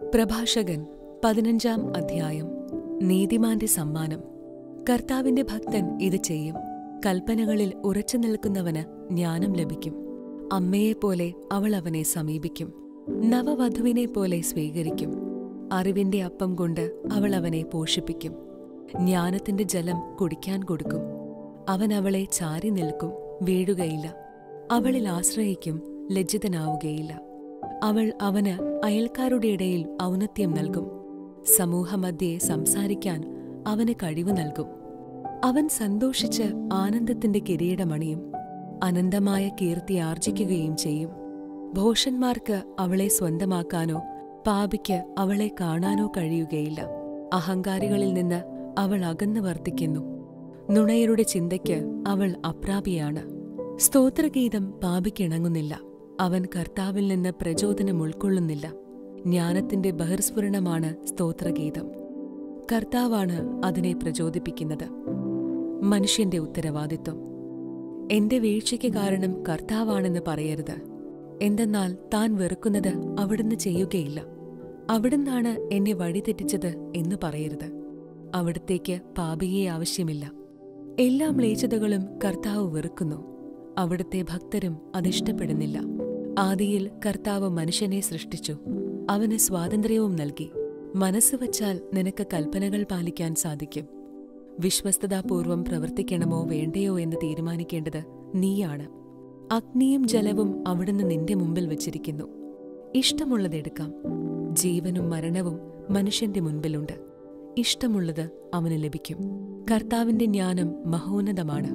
പ്രഭാഷകൻ പതിനഞ്ചാം അധ്യായം നീതിമാന്റെ സമ്മാനം കർത്താവിന്റെ ഭക്തൻ ഇത് ചെയ്യും കൽപ്പനകളിൽ ഉറച്ചു നിൽക്കുന്നവന് ജ്ഞാനം ലഭിക്കും അമ്മയെപ്പോലെ അവൾ അവനെ സമീപിക്കും നവവധുവിനെ പോലെ സ്വീകരിക്കും അറിവിന്റെ അപ്പം കൊണ്ട് അവൾ അവനെ പോഷിപ്പിക്കും ജ്ഞാനത്തിന്റെ ജലം കുടിക്കാൻ കൊടുക്കും അവൻ അവളെ ചാരി നിൽക്കും വീഴുകയില്ല അവളിൽ ആശ്രയിക്കും ലജ്ജിതനാവുകയില്ല അവൾ അവന് അയൽക്കാരുടെ ഇടയിൽ ഔന്നത്യം നൽകും സമൂഹമധ്യേ സംസാരിക്കാൻ അവന് കഴിവ് നൽകും അവൻ സന്തോഷിച്ച് ആനന്ദത്തിന്റെ കിരീടമണിയും അനന്തമായ കീർത്തി ആർജിക്കുകയും ചെയ്യും ഭോഷന്മാർക്ക് അവളെ സ്വന്തമാക്കാനോ പാപിക്ക് അവളെ കാണാനോ കഴിയുകയില്ല അഹങ്കാരികളിൽ നിന്ന് അവൾ അകന്നു വർത്തിക്കുന്നു നുണയരുടെ ചിന്തയ്ക്ക് അവൾ അപ്രാപിയാണ് സ്തോത്രഗീതം പാപിക്കിണങ്ങുന്നില്ല അവൻ കർത്താവിൽ നിന്ന് പ്രചോദനം ഉൾക്കൊള്ളുന്നില്ല ജ്ഞാനത്തിന്റെ ബഹിർസ്ഫുരണമാണ് സ്തോത്രഗീതം കർത്താവാണ് അതിനെ പ്രചോദിപ്പിക്കുന്നത് മനുഷ്യന്റെ ഉത്തരവാദിത്വം എന്റെ വീഴ്ചയ്ക്ക് കാരണം കർത്താവാണെന്ന് പറയരുത് എന്തെന്നാൽ താൻ വെറുക്കുന്നത് അവിടുന്ന് ചെയ്യുകയില്ല അവിടുന്നാണ് എന്നെ വഴിതെറ്റിച്ചത് എന്ന് പറയരുത് അവിടത്തേക്ക് പാപിയെ ആവശ്യമില്ല എല്ലാ മ്ലേച്ഛതകളും കർത്താവ് വെറുക്കുന്നു അവിടുത്തെ ഭക്തരും അതിഷ്ടപ്പെടുന്നില്ല ആദിയിൽ കർത്താവ് മനുഷ്യനെ സൃഷ്ടിച്ചു അവന് സ്വാതന്ത്ര്യവും നൽകി മനസ്സ് വച്ചാൽ നിനക്ക് കൽപ്പനകൾ പാലിക്കാൻ സാധിക്കും വിശ്വസ്തതാപൂർവം പ്രവർത്തിക്കണമോ വേണ്ടയോ എന്ന് തീരുമാനിക്കേണ്ടത് നീയാണ് അഗ്നിയും ജലവും അവിടുന്ന് നിന്റെ മുമ്പിൽ വച്ചിരിക്കുന്നു ഇഷ്ടമുള്ളതെടുക്കാം ജീവനും മരണവും മനുഷ്യന്റെ മുൻപിലുണ്ട് ഇഷ്ടമുള്ളത് അവന് ലഭിക്കും കർത്താവിന്റെ ജ്ഞാനം മഹോന്നതമാണ്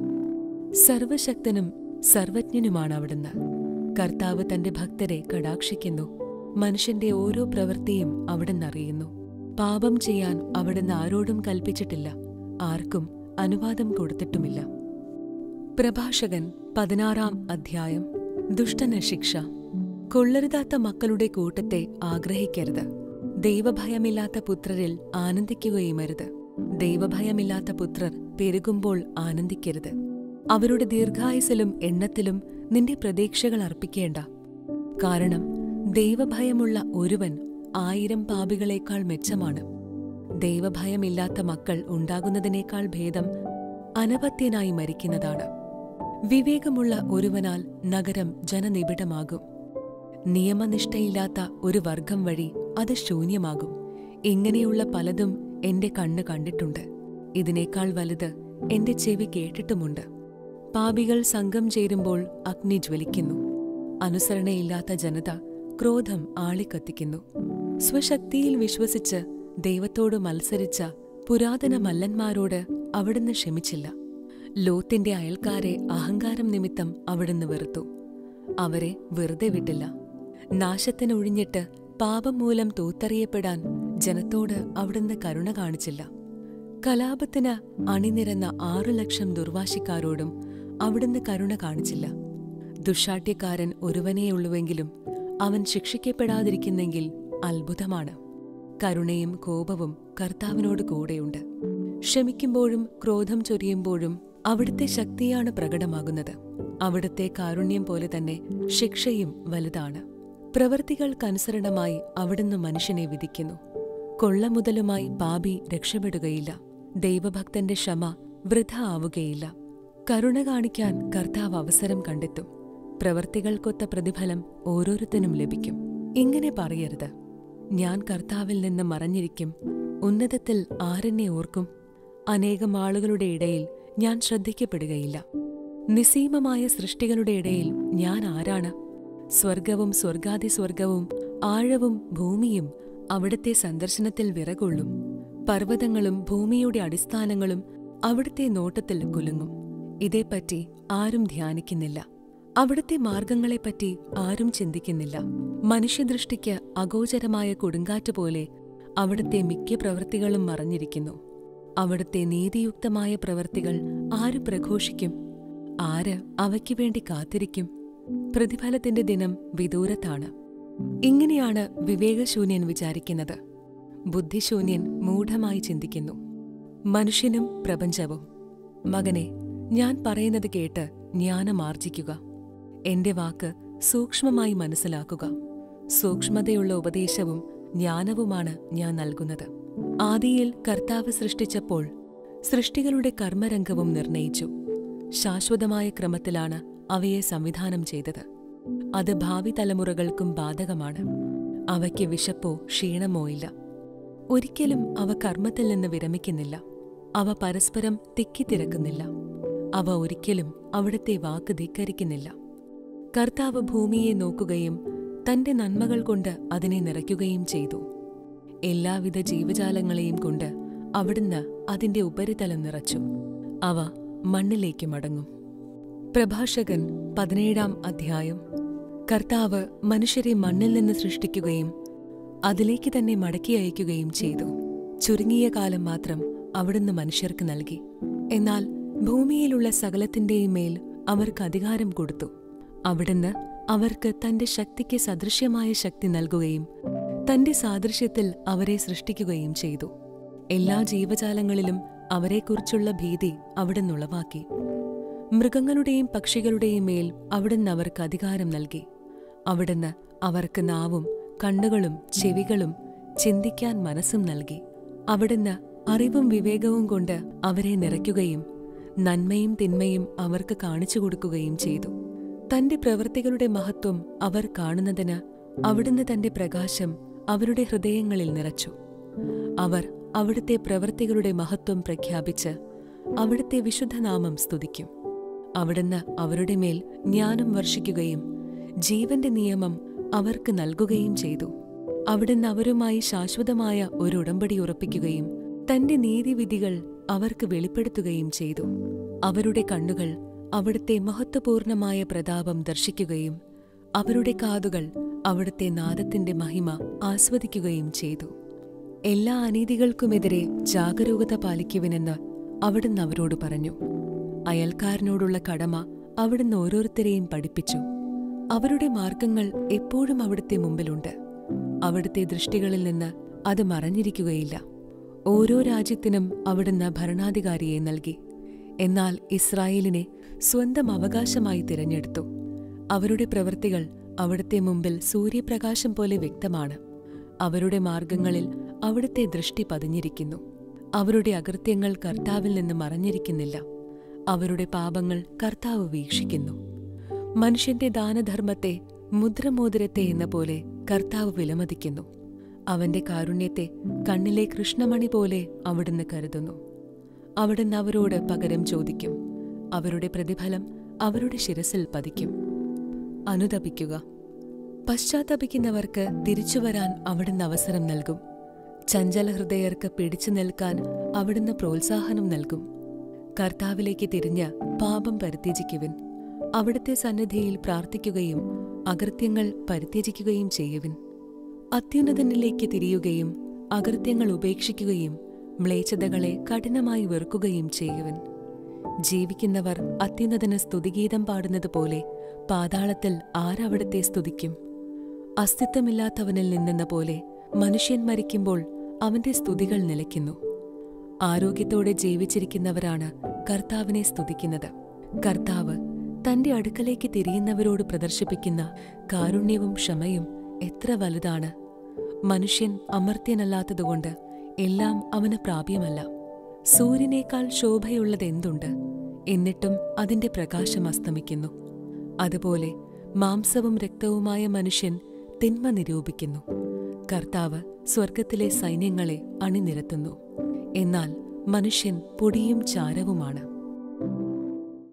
സർവശക്തനും സർവജ്ഞനുമാണ് അവിടുന്ന് കർത്താവ് തന്റെ ഭക്തരെ കടാക്ഷിക്കുന്നു മനുഷ്യന്റെ ഓരോ പ്രവൃത്തിയും അവിടുന്ന് അറിയുന്നു പാപം ചെയ്യാൻ അവിടുന്ന് ആരോടും കൽപ്പിച്ചിട്ടില്ല ആർക്കും അനുവാദം കൊടുത്തിട്ടുമില്ല പ്രഭാഷകൻ പതിനാറാം അധ്യായം ദുഷ്ടന ശിക്ഷ കൊള്ളരുതാത്ത മക്കളുടെ കൂട്ടത്തെ ആഗ്രഹിക്കരുത് ദൈവഭയമില്ലാത്ത പുത്രരിൽ ആനന്ദിക്കുകയുമരുത് ദൈവഭയമില്ലാത്ത പുത്രർ പെരുകുമ്പോൾ ആനന്ദിക്കരുത് അവരുടെ ദീർഘായുസിലും എണ്ണത്തിലും നിന്റെ പ്രതീക്ഷകൾ അർപ്പിക്കേണ്ട കാരണം ദൈവഭയമുള്ള ഒരുവൻ ആയിരം പാപികളേക്കാൾ മെച്ചമാണ് ദൈവഭയമില്ലാത്ത മക്കൾ ഉണ്ടാകുന്നതിനേക്കാൾ ഭേദം അനപത്യനായി മരിക്കുന്നതാണ് വിവേകമുള്ള ഒരുവനാൽ നഗരം ജനനിബിഡമാകും നിയമനിഷ്ഠയില്ലാത്ത ഒരു വർഗം വഴി അത് ശൂന്യമാകും ഇങ്ങനെയുള്ള പലതും എന്റെ കണ്ണ് കണ്ടിട്ടുണ്ട് ഇതിനേക്കാൾ വലുത് എന്റെ ചെവി കേട്ടിട്ടുമുണ്ട് പാപികൾ സംഘം ചേരുമ്പോൾ അഗ്നി ജ്വലിക്കുന്നു അനുസരണയില്ലാത്ത ജനത ക്രോധം ആളിക്കത്തിക്കുന്നു സ്വശക്തിയിൽ വിശ്വസിച്ച് ദൈവത്തോട് മത്സരിച്ച പുരാതന മല്ലന്മാരോട് അവിടുന്ന് ക്ഷമിച്ചില്ല ലോത്തിന്റെ അയൽക്കാരെ അഹങ്കാരം നിമിത്തം അവിടുന്ന് വെറുത്തു അവരെ വെറുതെ വിട്ടില്ല നാശത്തിനൊഴിഞ്ഞിട്ട് പാപം മൂലം തൂത്തറിയപ്പെടാൻ ജനത്തോട് അവിടുന്ന് കരുണ കാണിച്ചില്ല കലാപത്തിന് അണിനിരന്ന ആറു ലക്ഷം ദുർവാശിക്കാരോടും അവിടുന്ന് കരുണ കാണിച്ചില്ല ദുഷാട്യക്കാരൻ ഒരുവനെയുള്ളുവെങ്കിലും അവൻ ശിക്ഷിക്കപ്പെടാതിരിക്കുന്നെങ്കിൽ അത്ഭുതമാണ് കരുണയും കോപവും കർത്താവിനോട് കൂടെയുണ്ട് ക്ഷമിക്കുമ്പോഴും ക്രോധം ചൊരിയുമ്പോഴും അവിടുത്തെ ശക്തിയാണ് പ്രകടമാകുന്നത് അവിടുത്തെ കാരുണ്യം പോലെ തന്നെ ശിക്ഷയും വലുതാണ് പ്രവൃത്തികൾക്കനുസരണമായി അവിടുന്ന് മനുഷ്യനെ വിധിക്കുന്നു കൊള്ള മുതലുമായി പാപി രക്ഷപ്പെടുകയില്ല ദൈവഭക്തന്റെ ക്ഷമ വൃഥ ആവുകയില്ല കരുണ കാണിക്കാൻ കർത്താവ് അവസരം കണ്ടെത്തും പ്രവർത്തികൾക്കൊത്ത പ്രതിഫലം ഓരോരുത്തനും ലഭിക്കും ഇങ്ങനെ പറയരുത് ഞാൻ കർത്താവിൽ നിന്ന് മറഞ്ഞിരിക്കും ഉന്നതത്തിൽ ആരെന്നെ ഓർക്കും അനേകം ആളുകളുടെ ഇടയിൽ ഞാൻ ശ്രദ്ധിക്കപ്പെടുകയില്ല നിസീമമായ സൃഷ്ടികളുടെ ഇടയിൽ ഞാൻ ആരാണ് സ്വർഗവും സ്വർഗാതിസ്വർഗവും ആഴവും ഭൂമിയും അവിടുത്തെ സന്ദർശനത്തിൽ വിറകൊള്ളും പർവ്വതങ്ങളും ഭൂമിയുടെ അടിസ്ഥാനങ്ങളും അവിടുത്തെ നോട്ടത്തിൽ കുലുങ്ങും ഇതേപ്പറ്റി ആരും ധ്യാനിക്കുന്നില്ല അവിടുത്തെ മാർഗങ്ങളെപ്പറ്റി ആരും ചിന്തിക്കുന്നില്ല മനുഷ്യദൃഷ്ടിക്ക് അഗോചരമായ കൊടുങ്കാറ്റ് പോലെ അവിടുത്തെ മിക്ക പ്രവൃത്തികളും മറഞ്ഞിരിക്കുന്നു അവിടുത്തെ നീതിയുക്തമായ പ്രവൃത്തികൾ ആര് പ്രഘോഷിക്കും ആര് അവയ്ക്കു വേണ്ടി കാത്തിരിക്കും പ്രതിഫലത്തിന്റെ ദിനം വിദൂരത്താണ് ഇങ്ങനെയാണ് വിവേകശൂന്യൻ വിചാരിക്കുന്നത് ബുദ്ധിശൂന്യൻ മൂഢമായി ചിന്തിക്കുന്നു മനുഷ്യനും പ്രപഞ്ചവും മകനെ ഞാൻ പറയുന്നത് കേട്ട് ജ്ഞാനമാർജിക്കുക എന്റെ വാക്ക് സൂക്ഷ്മമായി മനസ്സിലാക്കുക സൂക്ഷ്മതയുള്ള ഉപദേശവും ജ്ഞാനവുമാണ് ഞാൻ നൽകുന്നത് ആദിയിൽ കർത്താവ് സൃഷ്ടിച്ചപ്പോൾ സൃഷ്ടികളുടെ കർമ്മരംഗവും നിർണയിച്ചു ശാശ്വതമായ ക്രമത്തിലാണ് അവയെ സംവിധാനം ചെയ്തത് അത് ഭാവി തലമുറകൾക്കും ബാധകമാണ് അവയ്ക്ക് വിശപ്പോ ക്ഷീണമോ ഇല്ല ഒരിക്കലും അവ കർമ്മത്തിൽ നിന്ന് വിരമിക്കുന്നില്ല അവ പരസ്പരം തിക്കിത്തിരക്കുന്നില്ല അവ ഒരിക്കലും അവിടുത്തെ വാക്ക് ധിക്കരിക്കുന്നില്ല കർത്താവ് ഭൂമിയെ നോക്കുകയും തന്റെ നന്മകൾ കൊണ്ട് അതിനെ നിറയ്ക്കുകയും ചെയ്തു എല്ലാവിധ ജീവജാലങ്ങളെയും കൊണ്ട് അവിടുന്ന് അതിന്റെ ഉപരിതലം നിറച്ചു അവ മണ്ണിലേക്ക് മടങ്ങും പ്രഭാഷകൻ പതിനേഴാം അധ്യായം കർത്താവ് മനുഷ്യരെ മണ്ണിൽ നിന്ന് സൃഷ്ടിക്കുകയും അതിലേക്ക് തന്നെ മടക്കി അയക്കുകയും ചെയ്തു ചുരുങ്ങിയ കാലം മാത്രം അവിടുന്ന് മനുഷ്യർക്ക് നൽകി എന്നാൽ ഭൂമിയിലുള്ള സകലത്തിന്റെയും മേൽ അവർക്ക് അധികാരം കൊടുത്തു അവിടുന്ന് അവർക്ക് തന്റെ ശക്തിക്ക് സദൃശ്യമായ ശക്തി നൽകുകയും തന്റെ സാദൃശ്യത്തിൽ അവരെ സൃഷ്ടിക്കുകയും ചെയ്തു എല്ലാ ജീവജാലങ്ങളിലും അവരെക്കുറിച്ചുള്ള ഭീതി അവിടുന്ന് ഉളവാക്കി മൃഗങ്ങളുടെയും പക്ഷികളുടെയും മേൽ അവിടുന്ന് അവർക്ക് അധികാരം നൽകി അവിടുന്ന് അവർക്ക് നാവും കണ്ണുകളും ചെവികളും ചിന്തിക്കാൻ മനസ്സും നൽകി അവിടുന്ന് അറിവും വിവേകവും കൊണ്ട് അവരെ നിറയ്ക്കുകയും നന്മയും തിന്മയും അവർക്ക് കാണിച്ചു കൊടുക്കുകയും ചെയ്തു തന്റെ പ്രവൃത്തികളുടെ മഹത്വം അവർ കാണുന്നതിന് അവിടുന്ന് തന്റെ പ്രകാശം അവരുടെ ഹൃദയങ്ങളിൽ നിറച്ചു അവർ അവിടുത്തെ പ്രവൃത്തികളുടെ മഹത്വം പ്രഖ്യാപിച്ച് അവിടുത്തെ വിശുദ്ധനാമം സ്തുതിക്കും അവിടുന്ന് അവരുടെ മേൽ ജ്ഞാനം വർഷിക്കുകയും ജീവന്റെ നിയമം അവർക്ക് നൽകുകയും ചെയ്തു അവിടുന്ന് അവരുമായി ശാശ്വതമായ ഒരു ഉടമ്പടി ഉറപ്പിക്കുകയും തന്റെ നീതിവിധികൾ അവർക്ക് വെളിപ്പെടുത്തുകയും ചെയ്തു അവരുടെ കണ്ണുകൾ അവിടുത്തെ മഹത്വപൂർണമായ പ്രതാപം ദർശിക്കുകയും അവരുടെ കാതുകൾ അവിടുത്തെ നാദത്തിന്റെ മഹിമ ആസ്വദിക്കുകയും ചെയ്തു എല്ലാ അനീതികൾക്കുമെതിരെ ജാഗരൂകത പാലിക്കുവിനെന്ന് അവിടുന്ന് അവരോട് പറഞ്ഞു അയൽക്കാരനോടുള്ള കടമ അവിടുന്ന് ഓരോരുത്തരെയും പഠിപ്പിച്ചു അവരുടെ മാർഗങ്ങൾ എപ്പോഴും അവിടുത്തെ മുമ്പിലുണ്ട് അവിടുത്തെ ദൃഷ്ടികളിൽ നിന്ന് അത് മറഞ്ഞിരിക്കുകയില്ല ഓരോ രാജ്യത്തിനും അവിടുന്ന് ഭരണാധികാരിയെ നൽകി എന്നാൽ ഇസ്രായേലിനെ സ്വന്തം അവകാശമായി തിരഞ്ഞെടുത്തു അവരുടെ പ്രവൃത്തികൾ അവിടുത്തെ മുമ്പിൽ സൂര്യപ്രകാശം പോലെ വ്യക്തമാണ് അവരുടെ മാർഗങ്ങളിൽ അവിടുത്തെ ദൃഷ്ടി പതിഞ്ഞിരിക്കുന്നു അവരുടെ അകൃത്യങ്ങൾ കർത്താവിൽ നിന്ന് മറഞ്ഞിരിക്കുന്നില്ല അവരുടെ പാപങ്ങൾ കർത്താവ് വീക്ഷിക്കുന്നു മനുഷ്യന്റെ ദാനധർമ്മത്തെ മുദ്രമോതിരത്തെ എന്ന പോലെ കർത്താവ് വിലമതിക്കുന്നു അവന്റെ കാരുണ്യത്തെ കണ്ണിലെ കൃഷ്ണമണി പോലെ അവിടുന്ന് കരുതുന്നു അവിടുന്ന് അവരോട് പകരം ചോദിക്കും അവരുടെ പ്രതിഫലം അവരുടെ ശിരസിൽ പതിക്കും അനുതപിക്കുക പശ്ചാത്തപിക്കുന്നവർക്ക് തിരിച്ചുവരാൻ അവിടുന്ന് അവസരം നൽകും ചഞ്ചല ഹൃദയർക്ക് പിടിച്ചു നിൽക്കാൻ അവിടുന്ന് പ്രോത്സാഹനം നൽകും കർത്താവിലേക്ക് തിരിഞ്ഞ് പാപം പരിത്യജിക്കുവിൻ അവിടുത്തെ സന്നിധിയിൽ പ്രാർത്ഥിക്കുകയും അകൃത്യങ്ങൾ പരിത്യജിക്കുകയും ചെയ്യുവിൻ അത്യുന്നതനിലേക്ക് തിരിയുകയും അകൃത്യങ്ങൾ ഉപേക്ഷിക്കുകയും മ്ലേച്ഛതകളെ കഠിനമായി വെറുക്കുകയും ചെയ്യുവിൻ ജീവിക്കുന്നവർ അത്യുന്നതന് സ്തുതിഗീതം പാടുന്നത് പോലെ പാതാളത്തിൽ ആരവിടത്തെ സ്തുതിക്കും അസ്തിത്വമില്ലാത്തവനിൽ നിന്നെന്ന പോലെ മനുഷ്യൻ മരിക്കുമ്പോൾ അവന്റെ സ്തുതികൾ നിലയ്ക്കുന്നു ആരോഗ്യത്തോടെ ജീവിച്ചിരിക്കുന്നവരാണ് കർത്താവിനെ സ്തുതിക്കുന്നത് കർത്താവ് തന്റെ അടുക്കലേക്ക് തിരിയുന്നവരോട് പ്രദർശിപ്പിക്കുന്ന കാരുണ്യവും ക്ഷമയും എത്ര വലുതാണ് മനുഷ്യൻ അമർത്യനല്ലാത്തതുകൊണ്ട് എല്ലാം അവന് പ്രാപ്യമല്ല സൂര്യനേക്കാൾ ശോഭയുള്ളതെന്തുണ്ട് എന്നിട്ടും അതിന്റെ പ്രകാശം അസ്തമിക്കുന്നു അതുപോലെ മാംസവും രക്തവുമായ മനുഷ്യൻ തിന്മ നിരൂപിക്കുന്നു കർത്താവ് സ്വർഗത്തിലെ സൈന്യങ്ങളെ അണിനിരത്തുന്നു എന്നാൽ മനുഷ്യൻ പൊടിയും ചാരവുമാണ്